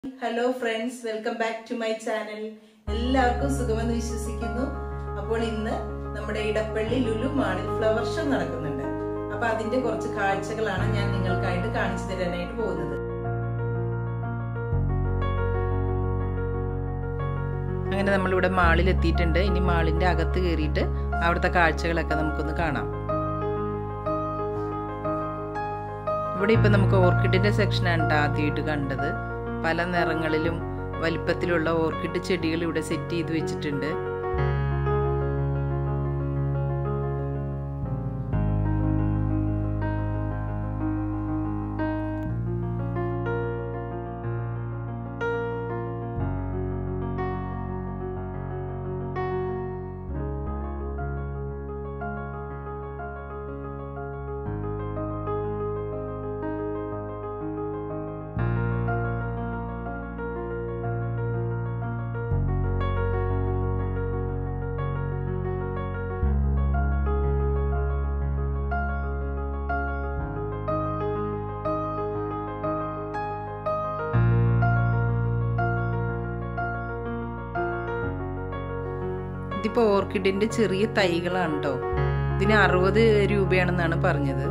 hello friends welcome back to my channel എല്ലാവർക്കും സുഖമെന്ന് വിശ്വസിക്കുന്നു അപ്പോൾ ഇന്ന് നമ്മുടെ ഇടപ്പള്ളി ലുലു മാളിൽ ഫ്ലവർ ഷോ നടക്കുന്നുണ്ട് അപ്പൊ അതിന്റെ കുറച്ച് കാഴ്ചകളാണ് ഞാൻ നിങ്ങൾക്കായിട്ട് കാണിച്ചു തരാനായിട്ട് പോകുന്നത് അങ്ങനെ നമ്മളിവിടെ മാളിൽ എത്തിയിട്ടുണ്ട് ഇനി മാളിന്റെ അകത്ത് കയറിയിട്ട് അവിടുത്തെ കാഴ്ചകളൊക്കെ നമുക്കൊന്ന് കാണാം ഇവിടെ ഇപ്പൊ നമുക്ക് ഓർക്കിഡിന്റെ സെക്ഷനാണ് ട്ടോ ആദ്യമായിട്ട് കണ്ടത് പല നിറങ്ങളിലും വലിപ്പത്തിലുള്ള ഓർക്കിഡ് ചെടികൾ ഇവിടെ സെറ്റ് ചെയ്ത് വെച്ചിട്ടുണ്ട് ഇതിപ്പോ ഓർക്കിഡിന്റെ ചെറിയ തൈകളാണ് കേട്ടോ ഇതിന് അറുപത് രൂപയാണെന്നാണ് പറഞ്ഞത്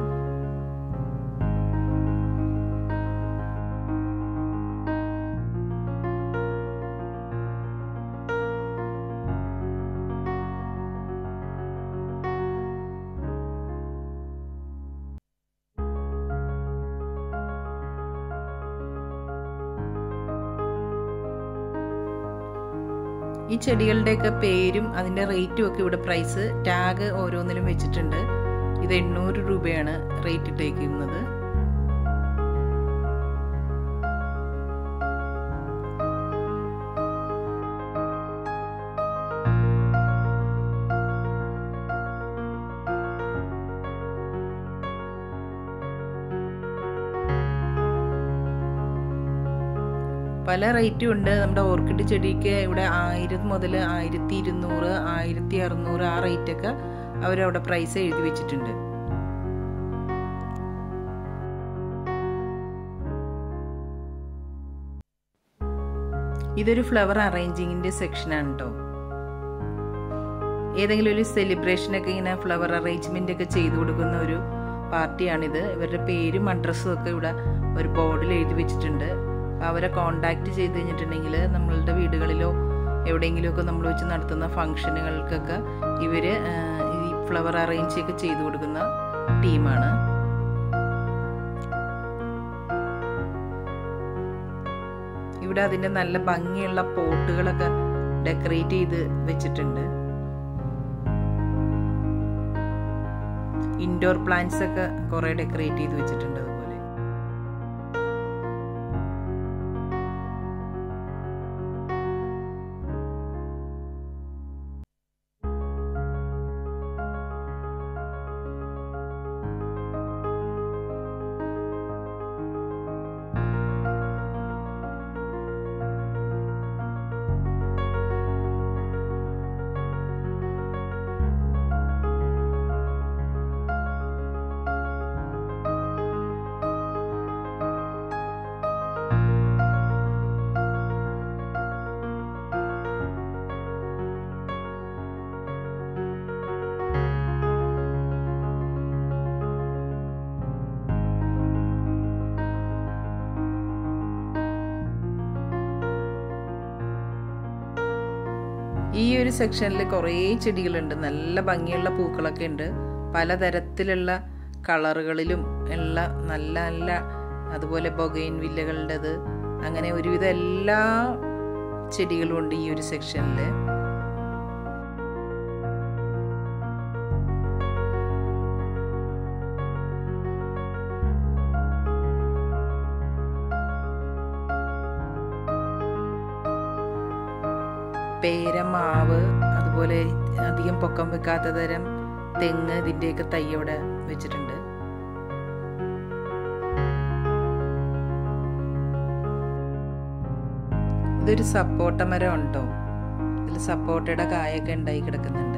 ഈ ചെടികളുടെയൊക്കെ പേരും അതിന്റെ റേറ്റും ഒക്കെ ഇവിടെ പ്രൈസ് ടാഗ് ഓരോന്നിലും വെച്ചിട്ടുണ്ട് ഇത് എണ്ണൂറ് രൂപയാണ് റേറ്റ് ഇട്ടേക്കുന്നത് പല റേറ്റും ഉണ്ട് നമ്മുടെ ഓർക്കിഡ് ചെടിക്ക് ഇവിടെ ആയിരം മുതൽ ആയിരത്തി ഇരുന്നൂറ് ആയിരത്തി അറുന്നൂറ് ആ റേറ്റ് ഒക്കെ അവരവിടെ പ്രൈസ് എഴുതി വെച്ചിട്ടുണ്ട് ഇതൊരു ഫ്ലവർ അറേഞ്ചിങ്ങിന്റെ സെക്ഷനാണ് കേട്ടോ ഏതെങ്കിലും ഒരു സെലിബ്രേഷൻ ഒക്കെ ഇങ്ങനെ ഫ്ലവർ അറേഞ്ച്മെന്റ് ഒക്കെ ചെയ്തു കൊടുക്കുന്ന ഒരു പാർട്ടിയാണിത് ഇവരുടെ പേരും അഡ്രസ്സും ഒക്കെ ഇവിടെ ഒരു ബോർഡിൽ എഴുതി വെച്ചിട്ടുണ്ട് അവരെ കോണ്ടാക്ട് ചെയ്ത് കഴിഞ്ഞിട്ടുണ്ടെങ്കിൽ നമ്മളുടെ വീടുകളിലോ എവിടെയെങ്കിലുമൊക്കെ നമ്മൾ വെച്ച് നടത്തുന്ന ഫംഗ്ഷനുകൾക്കൊക്കെ ഇവർ ഈ ഫ്ലവർ അറേഞ്ച് ഒക്കെ ചെയ്തു കൊടുക്കുന്ന ടീമാണ് ഇവിടെ അതിൻ്റെ നല്ല ഭംഗിയുള്ള പോട്ടുകളൊക്കെ ഡെക്കറേറ്റ് ചെയ്ത് വെച്ചിട്ടുണ്ട് ഇൻഡോർ പ്ലാന്റ്സ് ഒക്കെ കുറേ ഡെക്കറേറ്റ് ചെയ്ത് വെച്ചിട്ടുണ്ട് അതുപോലെ ഈ ഒരു സെക്ഷനിൽ കുറേ ചെടികളുണ്ട് നല്ല ഭംഗിയുള്ള പൂക്കളൊക്കെ ഉണ്ട് പലതരത്തിലുള്ള കളറുകളിലും ഉള്ള നല്ല നല്ല അതുപോലെ ബൊഗൈൻ വില്ലകളുടേത് അങ്ങനെ ഒരുവിധം എല്ലാ ചെടികളും ഉണ്ട് ഈ ഒരു സെക്ഷനിൽ പേര മാവ് അതുപോലെ അധികം പൊക്കം വെക്കാത്ത തരം തെങ്ങ് ഇതിൻ്റെയൊക്കെ തൈ അവിടെ വെച്ചിട്ടുണ്ട് ഇതൊരു സപ്പോട്ട മരം ഉണ്ടോ ഇതിൽ സപ്പോട്ടയുടെ കായൊക്കെ ഉണ്ടായി കിടക്കുന്നുണ്ട്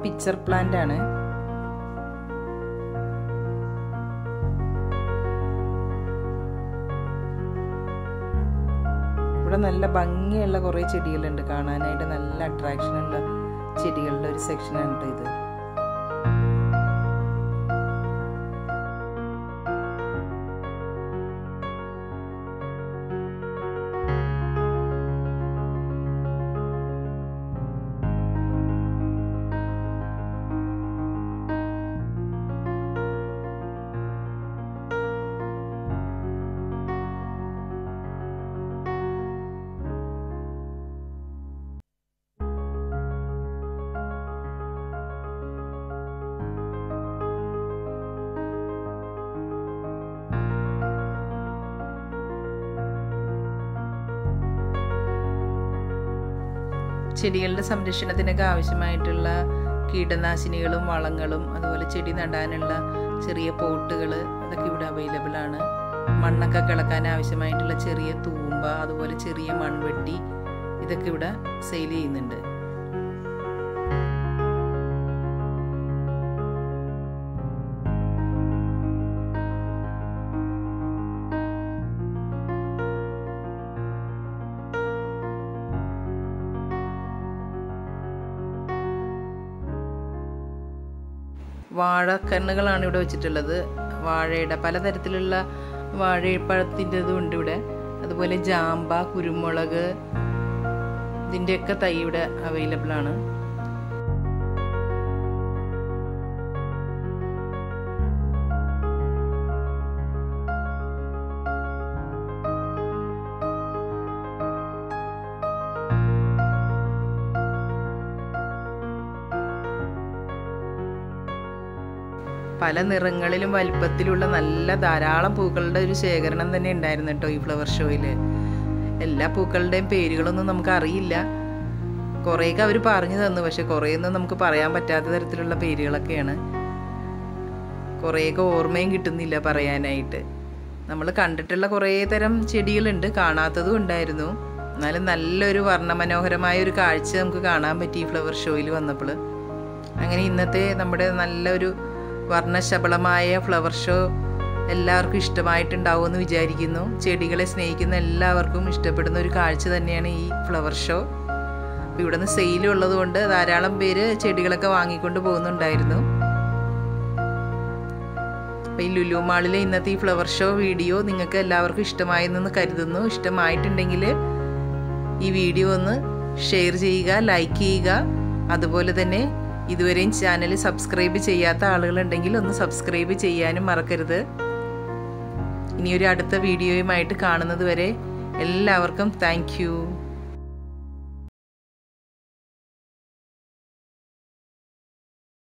പിക്ചർ പ്ലാന്റ് ആണ് ഇവിടെ നല്ല ഭംഗിയുള്ള കുറേ ചെടികളുണ്ട് കാണാനായിട്ട് നല്ല അട്രാക്ഷൻ ഉള്ള ചെടികളുടെ ഒരു സെക്ഷനാണ് കേട്ടോ ഇത് ചെടികളുടെ സംരക്ഷണത്തിനൊക്കെ ആവശ്യമായിട്ടുള്ള കീടനാശിനികളും വളങ്ങളും അതുപോലെ ചെടി നടാനുള്ള ചെറിയ പോട്ടുകൾ അതൊക്കെ ഇവിടെ അവൈലബിൾ ആണ് മണ്ണൊക്കെ കിളക്കാൻ ആവശ്യമായിട്ടുള്ള ചെറിയ തൂമ്പ അതുപോലെ ചെറിയ മൺവെട്ടി ഇതൊക്കെ ഇവിടെ സെയിൽ ചെയ്യുന്നുണ്ട് വാഴക്കണ്ണുകളാണ് ഇവിടെ വെച്ചിട്ടുള്ളത് വാഴയുടെ പലതരത്തിലുള്ള വാഴപ്പഴത്തിൻ്റെതും ഉണ്ട് ഇവിടെ അതുപോലെ ജാമ്പ കുരുമുളക് ഇതിൻ്റെയൊക്കെ തൈ ഇവിടെ അവൈലബിൾ ആണ് പല നിറങ്ങളിലും വലിപ്പത്തിലുള്ള നല്ല ധാരാളം പൂക്കളുടെ ഒരു ശേഖരണം തന്നെ ഉണ്ടായിരുന്നു കേട്ടോ ഈ ഫ്ലവർ ഷോയിൽ എല്ലാ പൂക്കളുടെയും പേരുകളൊന്നും നമുക്ക് അറിയില്ല കുറേയൊക്കെ അവർ പറഞ്ഞു തന്നു പക്ഷെ കുറേയൊന്നും നമുക്ക് പറയാൻ പറ്റാത്ത തരത്തിലുള്ള പേരുകളൊക്കെയാണ് കുറേയൊക്കെ ഓർമ്മയും കിട്ടുന്നില്ല പറയാനായിട്ട് നമ്മൾ കണ്ടിട്ടുള്ള കുറേ തരം ചെടികളുണ്ട് കാണാത്തതും ഉണ്ടായിരുന്നു എന്നാലും നല്ലൊരു വർണ്ണമനോഹരമായ ഒരു കാഴ്ച നമുക്ക് കാണാൻ പറ്റി ഈ ഫ്ലവർ ഷോയിൽ വന്നപ്പോൾ അങ്ങനെ ഇന്നത്തെ നമ്മുടെ നല്ലൊരു വർണ്ണശബളമായ ഫ്ലവർ ഷോ എല്ലാവർക്കും ഇഷ്ടമായിട്ടുണ്ടാവുമെന്ന് വിചാരിക്കുന്നു ചെടികളെ സ്നേഹിക്കുന്ന എല്ലാവർക്കും ഇഷ്ടപ്പെടുന്ന ഒരു കാഴ്ച തന്നെയാണ് ഈ ഫ്ലവർ ഷോ അപ്പോൾ ഇവിടെ നിന്ന് സെയിലുള്ളത് കൊണ്ട് ധാരാളം പേര് ചെടികളൊക്കെ വാങ്ങിക്കൊണ്ട് പോകുന്നുണ്ടായിരുന്നു അപ്പോൾ ഈ ലുലു മാളിലെ ഇന്നത്തെ ഈ ഫ്ലവർ ഷോ വീഡിയോ നിങ്ങൾക്ക് എല്ലാവർക്കും ഇഷ്ടമായെന്ന് കരുതുന്നു ഇഷ്ടമായിട്ടുണ്ടെങ്കിൽ ഈ വീഡിയോ ഒന്ന് ഷെയർ ചെയ്യുക ലൈക്ക് ചെയ്യുക അതുപോലെ തന്നെ ഇതുവരെയും ചാനൽ സബ്സ്ക്രൈബ് ചെയ്യാത്ത ആളുകളുണ്ടെങ്കിൽ ഒന്ന് സബ്സ്ക്രൈബ് ചെയ്യാനും മറക്കരുത് ഇനിയൊരു അടുത്ത വീഡിയോയുമായിട്ട് കാണുന്നത് വരെ എല്ലാവർക്കും താങ്ക്